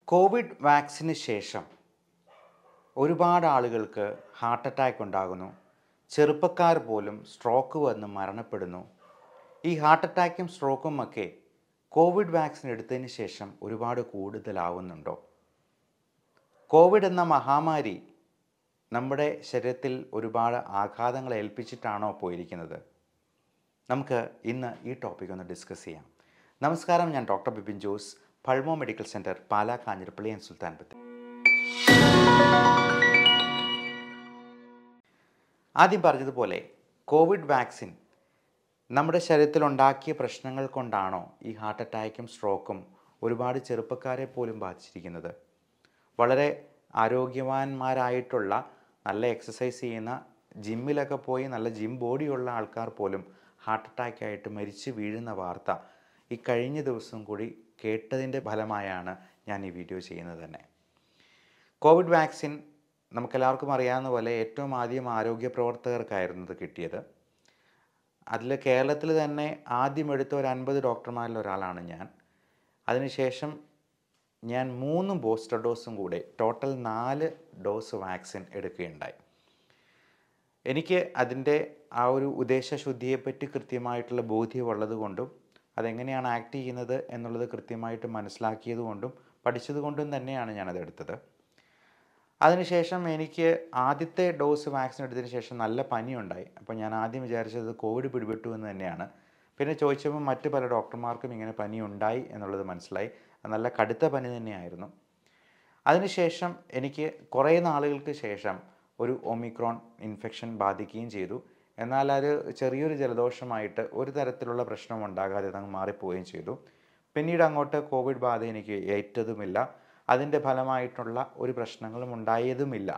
Covid വാക്സിന് ശേഷം ഒരുപാട് ആളുകൾക്ക് ഹാർട്ട് അറ്റാക്ക് ഉണ്ടാകുന്നു ചെറുപ്പക്കാർ പോലും സ്ട്രോക്ക് വന്ന് മരണപ്പെടുന്നു ഈ ഹാർട്ട് അറ്റാക്കും സ്ട്രോക്കും ഒക്കെ കോവിഡ് വാക്സിൻ എടുത്തതിന് ശേഷം ഒരുപാട് കൂടുതലാവുന്നുണ്ടോ കോവിഡ് എന്ന മഹാമാരി നമ്മുടെ ശരീരത്തിൽ ഒരുപാട് ആഘാതങ്ങൾ ഏൽപ്പിച്ചിട്ടാണോ പോയിരിക്കുന്നത് നമുക്ക് ഇന്ന് ഈ ടോപ്പിക് ഒന്ന് ഡിസ്കസ് ചെയ്യാം നമസ്കാരം ഞാൻ doctor Bipin Jose Pulmo medical centre Pala Kanjirappally and Sultan Bathery ആദ്യം പറഞ്ഞതുപോലെ കോവിഡ് വാക്സിൻ നമ്മുടെ ശരീരത്തിൽ ഉണ്ടാക്കിയ പ്രശ്നങ്ങൾ കൊണ്ടാണോ ഈ ഹാർട്ട് അറ്റാക്കും സ്ട്രോക്കും ഒരുപാട് ചെറുപ്പക്കാരെ പോലും ബാധിച്ചിരിക്കുന്നത് വളരെ ആരോഗ്യവാന്മാരായിട്ടുള്ള നല്ല എക്സസൈസ് ചെയ്യുന്ന ജിമ്മിലൊക്കെ പോയി നല്ല ജിം ബോഡിയുള്ള ആൾക്കാർ പോലും ഹാർട്ട് അറ്റാക്കായിട്ട് മരിച്ചു വീഴുന്ന വാർത്ത ഈ കഴിഞ്ഞ ദിവസം കൂടി കേട്ടതിൻ്റെ ഫലമായാണ് ഞാൻ ഈ വീഡിയോ ചെയ്യുന്നത് തന്നെ കോവിഡ് വാക്സിൻ നമുക്കെല്ലാവർക്കും അറിയാവുന്ന പോലെ ഏറ്റവും ആദ്യം ആരോഗ്യ പ്രവർത്തകർക്കായിരുന്നു ഇത് കിട്ടിയത് അതിൽ കേരളത്തിൽ തന്നെ ആദ്യം എടുത്ത ഒരു അൻപത് ഡോക്ടർമാരിൽ ഒരാളാണ് ഞാൻ അതിനുശേഷം ഞാൻ മൂന്ന് ബൂസ്റ്റർ ഡോസും കൂടെ ടോട്ടൽ നാല് ഡോസ് വാക്സിൻ എടുക്കുകയുണ്ടായി എനിക്ക് അതിൻ്റെ ആ ഒരു ഉദ്ദേശശുദ്ധിയെപ്പറ്റി കൃത്യമായിട്ടുള്ള ബോധ്യമുള്ളത് കൊണ്ടും അതെങ്ങനെയാണ് ആക്ട് ചെയ്യുന്നത് എന്നുള്ളത് കൃത്യമായിട്ട് മനസ്സിലാക്കിയത് കൊണ്ടും പഠിച്ചത് കൊണ്ടും തന്നെയാണ് ഞാനത് എടുത്തത് അതിനുശേഷം എനിക്ക് ആദ്യത്തെ ഡോസ് വാക്സിൻ എടുത്തതിന് ശേഷം നല്ല പനിയുണ്ടായി അപ്പോൾ ഞാൻ ആദ്യം വിചാരിച്ചത് കോവിഡ് പിടിപെട്ടു എന്ന് തന്നെയാണ് പിന്നെ ചോദിച്ചപ്പോൾ മറ്റ് പല ഡോക്ടർമാർക്കും ഇങ്ങനെ പനി ഉണ്ടായി എന്നുള്ളത് മനസ്സിലായി അത് നല്ല കടുത്ത പനി തന്നെയായിരുന്നു അതിനുശേഷം എനിക്ക് കുറേ നാളുകൾക്ക് ശേഷം ഒരു ഒമിക്രോൺ ഇൻഫെക്ഷൻ ബാധിക്കുകയും ചെയ്തു എന്നാൽ അത് ചെറിയൊരു ജലദോഷമായിട്ട് ഒരു തരത്തിലുള്ള പ്രശ്നം ഉണ്ടാകാതെ അതങ്ങ് മാറിപ്പോവുകയും ചെയ്തു പിന്നീട് അങ്ങോട്ട് കോവിഡ് ബാധ എനിക്ക് ഏറ്റതുമില്ല അതിൻ്റെ ഫലമായിട്ടുള്ള ഒരു പ്രശ്നങ്ങളും ഉണ്ടായതുമില്ല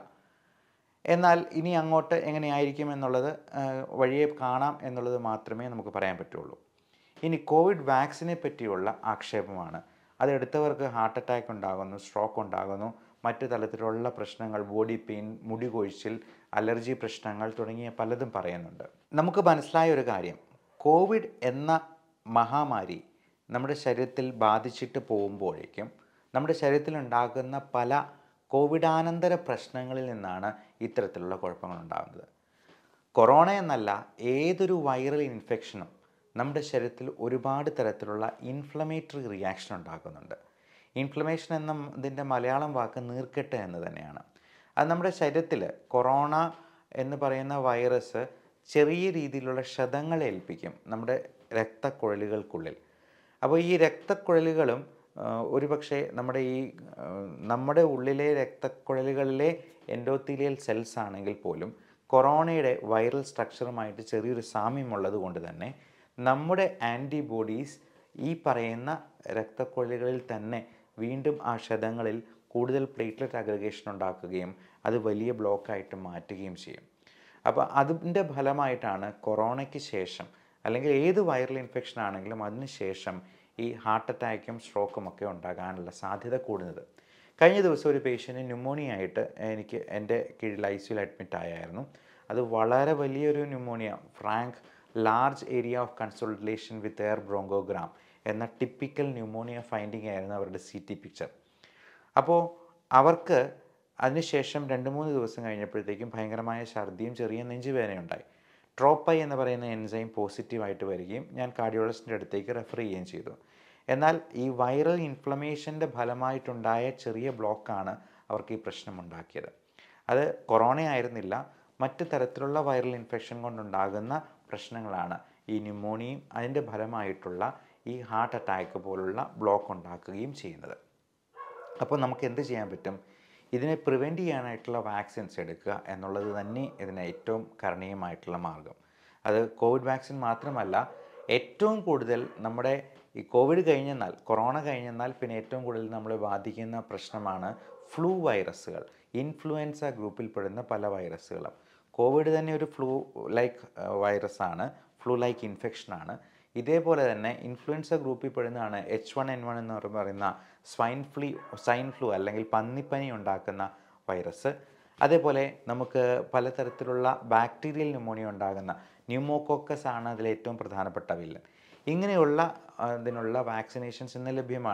എന്നാൽ ഇനി അങ്ങോട്ട് എങ്ങനെയായിരിക്കും എന്നുള്ളത് ആ, വഴിയെ കാണാം എന്നുള്ളത് മാത്രമേ നമുക്ക് പറയാൻ പറ്റുള്ളൂ ഇനി കോവിഡ് വാക്സിനെ പറ്റിയുള്ള ആക്ഷേപമാണ് അതെടുത്തവർക്ക് ഹാർട്ട് അറ്റാക്ക് ഉണ്ടാകുന്നു സ്ട്രോക്ക് ഉണ്ടാകുന്നു മറ്റു തരത്തിലുള്ള പ്രശ്നങ്ങൾ ബോഡി പെയിൻ മുടി കൊഴിച്ചിൽ അലർജി പ്രശ്നങ്ങൾ തുടങ്ങിയ പലതും പറയുന്നുണ്ട് നമുക്ക് മനസ്സിലായ ഒരു കാര്യം കോവിഡ് എന്ന മഹാമാരി നമ്മുടെ ശരീരത്തിൽ ബാധിച്ചിട്ട് പോകുമ്പോഴേക്കും നമ്മുടെ ശരീരത്തിൽ ഉണ്ടാകുന്ന പല കോവിഡാനന്തര പ്രശ്നങ്ങളിൽ നിന്നാണ് ഇത്തരത്തിലുള്ള കുഴപ്പങ്ങൾ ഉണ്ടാകുന്നത് കൊറോണ എന്നല്ല ഏതൊരു വൈറൽ ഇൻഫെക്ഷനും നമ്മുടെ ശരീരത്തിൽ ഒരുപാട് തരത്തിലുള്ള ഇൻഫ്ലമേറ്ററി റിയാക്ഷൻ ഉണ്ടാക്കുന്നുണ്ട് ഇൻഫ്ലമേഷൻ എന്ന ഇതിൻ്റെ മലയാളം വാക്ക് നീർക്കെട്ട് എന്ന് തന്നെയാണ് അത് നമ്മുടെ ശരീരത്തിൽ കൊറോണ എന്ന് പറയുന്ന വൈറസ് ചെറിയ രീതിയിലുള്ള ക്ഷതങ്ങൾ ഏൽപ്പിക്കും നമ്മുടെ രക്തക്കുഴലുകൾക്കുള്ളിൽ അപ്പോൾ ഈ രക്തക്കുഴലുകളും ആ, ഒരുപക്ഷെ നമ്മുടെ ഈ ആ, നമ്മുടെ ഉള്ളിലെ രക്തക്കുഴലുകളിലെ എൻഡോത്തീലിയൽ സെൽസ് ആണെങ്കിൽ പോലും കൊറോണയുടെ വൈറൽ സ്ട്രക്ചറുമായിട്ട് ചെറിയൊരു സാമ്യമുള്ളത് കൊണ്ട് തന്നെ നമ്മുടെ ആൻറ്റിബോഡീസ് ഈ പറയുന്ന രക്തക്കുഴലുകളിൽ തന്നെ വീണ്ടും ആ ക്ഷതങ്ങളിൽ കൂടുതൽ പ്ലേറ്റ്ലെറ്റ് അഗ്രഗേഷൻ ഉണ്ടാക്കുകയും അത് വലിയ ബ്ലോക്കായിട്ട് മാറ്റുകയും ചെയ്യും അപ്പോൾ അതിൻ്റെ ഫലമായിട്ടാണ് കൊറോണയ്ക്ക് ശേഷം അല്ലെങ്കിൽ ഏത് വൈറൽ ഇൻഫെക്ഷൻ ആണെങ്കിലും അതിന് ശേഷം ഈ ഹാർട്ട് അറ്റാക്കും സ്ട്രോക്കും ഒക്കെ ഉണ്ടാകാനുള്ള സാധ്യത കൂടുന്നത് കഴിഞ്ഞ ദിവസം ഒരു പേഷ്യൻറ്റ് ന്യൂമോണിയ ആയിട്ട് എനിക്ക് എൻ്റെ കീഴിൽ ഐ സിയിൽ അഡ്മിറ്റ് ആയായിരുന്നു അത് വളരെ വലിയൊരു pneumonia frank large area of consultation with air bronchogram എന്ന ടിപ്പിക്കൽ ന്യൂമോണിയ ഫൈൻഡിങ് ആയിരുന്നു അവരുടെ സി ടി പിക്ചർ അപ്പോൾ അവർക്ക് അതിനുശേഷം രണ്ട് മൂന്ന് ദിവസം കഴിഞ്ഞപ്പോഴത്തേക്കും ഭയങ്കരമായ ഛർദിയും ചെറിയ നെഞ്ചുവേദനയുണ്ടായി ട്രോപ്പൈ എന്ന് പറയുന്ന എൻസൈം പോസിറ്റീവായിട്ട് വരികയും ഞാൻ കാർഡിയോളജിസ്റ്റിൻ്റെ അടുത്തേക്ക് റെഫർ ചെയ്യുകയും ചെയ്തു എന്നാൽ ഈ വൈറൽ ഇൻഫ്ലമേഷൻ്റെ ഫലമായിട്ടുണ്ടായ ചെറിയ ബ്ലോക്കാണ് അവർക്ക് ഈ പ്രശ്നം ഉണ്ടാക്കിയത് അത് കൊറോണ ആയിരുന്നില്ല മറ്റ് തരത്തിലുള്ള വൈറൽ ഇൻഫെക്ഷൻ കൊണ്ടുണ്ടാകുന്ന പ്രശ്നങ്ങളാണ് ഈ ന്യൂമോണിയയും അതിൻ്റെ ഫലമായിട്ടുള്ള ഈ ഹാർട്ട് അറ്റാക്ക് പോലുള്ള ബ്ലോക്ക് ഉണ്ടാക്കുകയും ചെയ്യുന്നത് അപ്പോൾ നമുക്ക് എന്ത് ചെയ്യാൻ പറ്റും ഇതിനെ പ്രിവെൻറ്റ് ചെയ്യാനായിട്ടുള്ള വാക്സിൻസ് എടുക്കുക എന്നുള്ളത് തന്നെ ഇതിന് ഏറ്റവും കരണീയമായിട്ടുള്ള മാർഗം അത് കോവിഡ് വാക്സിൻ മാത്രമല്ല ഏറ്റവും കൂടുതൽ നമ്മുടെ ഈ കോവിഡ് കഴിഞ്ഞെന്നാൽ കൊറോണ കഴിഞ്ഞെന്നാൽ പിന്നെ ഏറ്റവും കൂടുതൽ നമ്മളെ ബാധിക്കുന്ന പ്രശ്നമാണ് ഫ്ലൂ വൈറസുകൾ ഇൻഫ്ലുവൻസ ഗ്രൂപ്പിൽപ്പെടുന്ന പല വൈറസുകളും കോവിഡ് തന്നെ ഒരു ഫ്ലൂ ലൈക്ക് വൈറസാണ് ഫ്ലൂ ലൈക്ക് ഇൻഫെക്ഷനാണ് ഇതേപോലെ തന്നെ ഇൻഫ്ലുവൻസ ഗ്രൂപ്പിൽ പെടുന്നതാണ് എച്ച് വൺ എൻ വൺ എന്ന് പറയുന്ന സ്വൈൻ ഫ്ലൂ സ്വൈൻ ഫ്ലൂ അല്ലെങ്കിൽ പന്നിപ്പനി ഉണ്ടാക്കുന്ന വൈറസ് അതേപോലെ നമുക്ക് പലതരത്തിലുള്ള ബാക്ടീരിയൽ ന്യൂമോണിയ ഉണ്ടാകുന്ന ന്യൂമോകോക്കസ് ആണ് അതിൽ ഏറ്റവും പ്രധാനപ്പെട്ട വില്ലൻ ഇങ്ങനെയുള്ള ആ, ഇതിനുള്ള വാക്സിനേഷൻസ് ഇന്ന് ലഭ്യമാണ്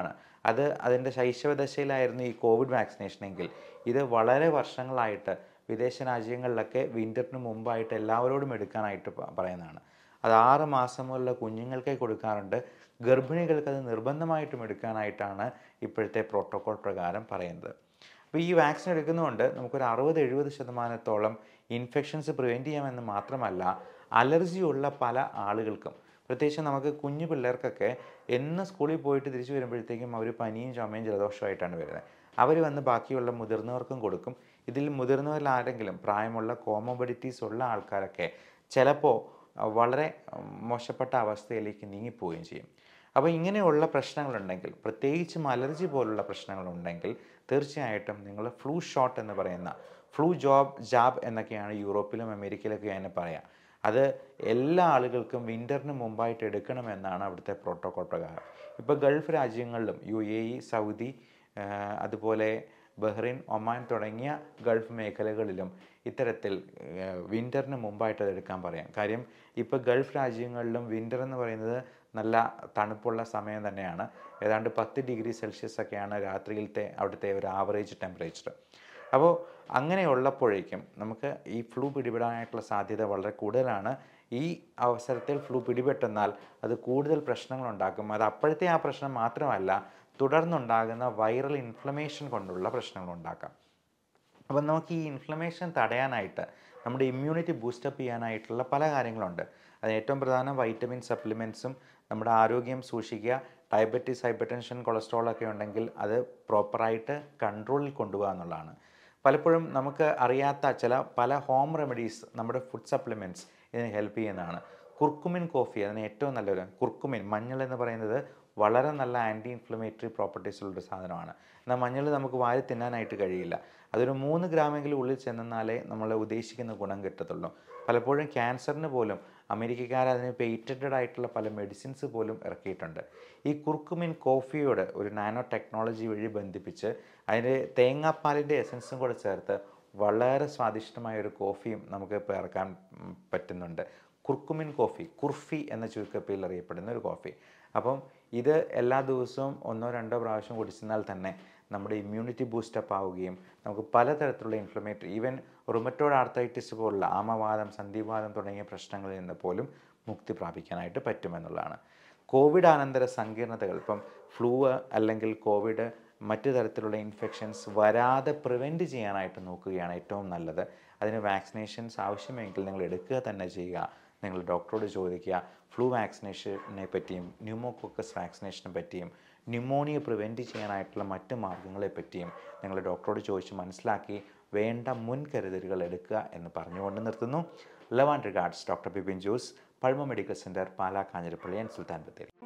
അത് അതിൻ്റെ ശൈശവദശയിലായിരുന്നു ഈ കോവിഡ് വാക്സിനേഷൻ എങ്കിൽ ഇത് വളരെ വർഷങ്ങളായിട്ട് വിദേശ രാജ്യങ്ങളിലൊക്കെ വിൻ്ററിന് മുമ്പായിട്ട് എല്ലാവരോടും എടുക്കാനായിട്ട് പ- പറയുന്നതാണ് അത് ആറ് മാസം മുതലുള്ള കുഞ്ഞുങ്ങൾക്കേ കൊടുക്കാറുണ്ട് ഗർഭിണികൾക്ക് അത് നിർബന്ധമായിട്ടും എടുക്കാനായിട്ടാണ് ഇപ്പോഴത്തെ പ്രോട്ടോകോൾ പ്രകാരം പറയുന്നത് അപ്പോൾ ഈ വാക്സിൻ എടുക്കുന്നതുകൊണ്ട് നമുക്കൊരു അറുപത് എഴുപത് ശതമാനത്തോളം ഇൻഫെക്ഷൻസ് പ്രിവെൻറ്റ് ചെയ്യാമെന്ന് മാത്രമല്ല അലർജിയുള്ള പല ആളുകൾക്കും പ്രത്യേകിച്ച് നമുക്ക് കുഞ്ഞു പിള്ളേർക്കൊക്കെ എന്ന് സ്കൂളിൽ പോയിട്ട് തിരിച്ചു വരുമ്പോഴത്തേക്കും അവർ പനിയും ചുമയും ജലദോഷമായിട്ടാണ് വരുന്നത് അവർ വന്ന് ബാക്കിയുള്ള മുതിർന്നവർക്കും കൊടുക്കും ഇതിൽ മുതിർന്നവരിൽ ആരെങ്കിലും പ്രായമുള്ള കോമോബിഡിറ്റീസ് ഉള്ള ആൾക്കാരൊക്കെ ചിലപ്പോൾ വളരെ ഉം, മോശപ്പെട്ട അവസ്ഥയിലേക്ക് നീങ്ങിപ്പോവുകയും ചെയ്യും അപ്പോൾ ഇങ്ങനെയുള്ള പ്രശ്നങ്ങളുണ്ടെങ്കിൽ പ്രത്യേകിച്ചും അലർജി പോലുള്ള പ്രശ്നങ്ങളുണ്ടെങ്കിൽ തീർച്ചയായിട്ടും നിങ്ങൾ ഫ്ലൂ ഷോട്ട് എന്ന് പറയുന്ന ഫ്ലൂ ജോബ് ജാബ് എന്നൊക്കെയാണ് യൂറോപ്പിലും അമേരിക്കയിലൊക്കെ അതിനെ പറയാം അത് എല്ലാ ആളുകൾക്കും വിൻ്ററിന് മുമ്പായിട്ട് എടുക്കണമെന്നാണ് അവിടുത്തെ പ്രോട്ടോകോൾ പ്രകാരം ഇപ്പോൾ ഗൾഫ് രാജ്യങ്ങളിലും യു എ ഇ സൗദി ആ, അതുപോലെ ബഹ്റിൻ ഒമാൻ തുടങ്ങിയ ഗൾഫ് മേഖലകളിലും ഇത്തരത്തിൽ വിൻ്ററിന് മുമ്പായിട്ട് അത് എടുക്കാൻ പറയാം കാര്യം ഇപ്പോൾ ഗൾഫ് രാജ്യങ്ങളിലും വിൻ്റർ എന്ന് പറയുന്നത് നല്ല തണുപ്പുള്ള സമയം തന്നെയാണ് ഏതാണ്ട് പത്ത് ഡിഗ്രി സെൽഷ്യസ് ഒക്കെയാണ് രാത്രിയിലത്തെ അവിടുത്തെ ഒരു ആവറേജ് ടെമ്പറേച്ചർ അപ്പോൾ അങ്ങനെയുള്ളപ്പോഴേക്കും നമുക്ക് ഈ ഫ്ലൂ പിടിപെടാനായിട്ടുള്ള സാധ്യത വളരെ കൂടുതലാണ് ഈ അവസരത്തിൽ ഫ്ലൂ പിടിപെട്ടെന്നാൽ അത് കൂടുതൽ പ്രശ്നങ്ങൾ ഉണ്ടാക്കും അത് അപ്പോഴത്തെ ആ പ്രശ്നം മാത്രമല്ല തുടർന്നുണ്ടാകുന്ന വൈറൽ ഇൻഫ്ലമേഷൻ കൊണ്ടുള്ള പ്രശ്നങ്ങൾ ഉണ്ടാക്കാം അപ്പം നമുക്ക് ഈ ഇൻഫ്ലമേഷൻ തടയാനായിട്ട് നമ്മുടെ ഇമ്മ്യൂണിറ്റി ബൂസ്റ്റപ്പ് ചെയ്യാനായിട്ടുള്ള പല കാര്യങ്ങളുണ്ട് അതിന് ഏറ്റവും പ്രധാനം വൈറ്റമിൻ സപ്ലിമെൻറ്റ്സും നമ്മുടെ ആരോഗ്യം സൂക്ഷിക്കുക ഡയബറ്റീസ് ഹൈപ്പർ ടെൻഷൻ കൊളസ്ട്രോൾ ഒക്കെ ഉണ്ടെങ്കിൽ അത് പ്രോപ്പറായിട്ട് കൺട്രോളിൽ കൊണ്ടുപോകുക എന്നുള്ളതാണ് പലപ്പോഴും നമുക്ക് അറിയാത്ത ചില പല ഹോം റെമഡീസ് നമ്മുടെ ഫുഡ് സപ്ലിമെൻറ്റ്സ് ഇതിന് ഹെൽപ്പ് ചെയ്യുന്നതാണ് കുർക്കുമിൻ കോഫി അതിന് ഏറ്റവും നല്ലൊരു കുർക്കുമിൻ മഞ്ഞൾ എന്ന് പറയുന്നത് വളരെ നല്ല ആൻറ്റി ഇൻഫ്ലമേറ്ററി പ്രോപ്പർട്ടീസ് ഉള്ളൊരു സാധനമാണ് എന്നാൽ മഞ്ഞൾ നമുക്ക് വാരി തിന്നാനായിട്ട് കഴിയില്ല അതൊരു മൂന്ന് ഗ്രാമെങ്കിലും ഉള്ളിൽ ചെന്നാലേ നമ്മൾ ഉദ്ദേശിക്കുന്ന ഗുണം കിട്ടത്തുള്ളൂ പലപ്പോഴും ക്യാൻസറിന് പോലും അമേരിക്കക്കാർ അതിന് പേറ്റൻറ്റഡ് ആയിട്ടുള്ള പല മെഡിസിൻസ് പോലും ഇറക്കിയിട്ടുണ്ട് ഈ കുർക്കുമിൻ കോഫിയോട് ഒരു നാനോ ടെക്നോളജി വഴി ബന്ധിപ്പിച്ച് അതിൻ്റെ തേങ്ങാപ്പാലിൻ്റെ എസൻസും കൂടെ ചേർത്ത് വളരെ സ്വാദിഷ്ടമായ ഒരു കോഫിയും നമുക്ക് ഇപ്പോൾ ഇറക്കാൻ ഉം, പറ്റുന്നുണ്ട് കുർക്കുമിൻ കോഫി കുർഫി എന്ന ചുരുക്കപ്പേരിൽ അറിയപ്പെടുന്ന ഒരു കോഫി അപ്പം ഇത് എല്ലാ ദിവസവും ഒന്നോ രണ്ടോ പ്രാവശ്യം കുടിച്ചെന്നാൽ തന്നെ നമ്മുടെ ഇമ്മ്യൂണിറ്റി ബൂസ്റ്റപ്പ് ആവുകയും നമുക്ക് പലതരത്തിലുള്ള ഇൻഫ്ലമേറ്ററി ഈവൻ റുമറ്റോഡ് ആർത്തൈറ്റിസ് പോലുള്ള ആമവാദം സന്ധിവാദം തുടങ്ങിയ പ്രശ്നങ്ങളിൽ നിന്ന് പോലും മുക്തി പ്രാപിക്കാനായിട്ട് പറ്റുമെന്നുള്ളതാണ് കോവിഡ് അനന്തര സങ്കീർണതകൾ ഇപ്പം ഫ്ലൂ അല്ലെങ്കിൽ കോവിഡ് മറ്റു തരത്തിലുള്ള ഇൻഫെക്ഷൻസ് വരാതെ പ്രിവെൻറ്റ് ചെയ്യാനായിട്ട് നോക്കുകയാണ് ഏറ്റവും നല്ലത് അതിന് വാക്സിനേഷൻസ് ആവശ്യമെങ്കിൽ നിങ്ങൾ എടുക്കുക തന്നെ ചെയ്യുക നിങ്ങൾ ഡോക്ടറോട് ചോദിക്കുക ഫ്ലൂ വാക്സിനേഷനെ പറ്റിയും ന്യൂമോകോക്കസ് വാക്സിനേഷനെ പറ്റിയും ന്യൂമോണിയ പ്രിവെൻറ്റ് ചെയ്യാനായിട്ടുള്ള മറ്റ് മാർഗങ്ങളെ പറ്റിയും നിങ്ങൾ ഡോക്ടറോട് ചോദിച്ച് മനസ്സിലാക്കി വേണ്ട മുൻകരുതലുകൾ എടുക്കുക എന്ന് പറഞ്ഞുകൊണ്ട് നിർത്തുന്നു love and regards doctor Bipin Jose പഴമ medical centre Pala Kanjirappally and Sultan Bathery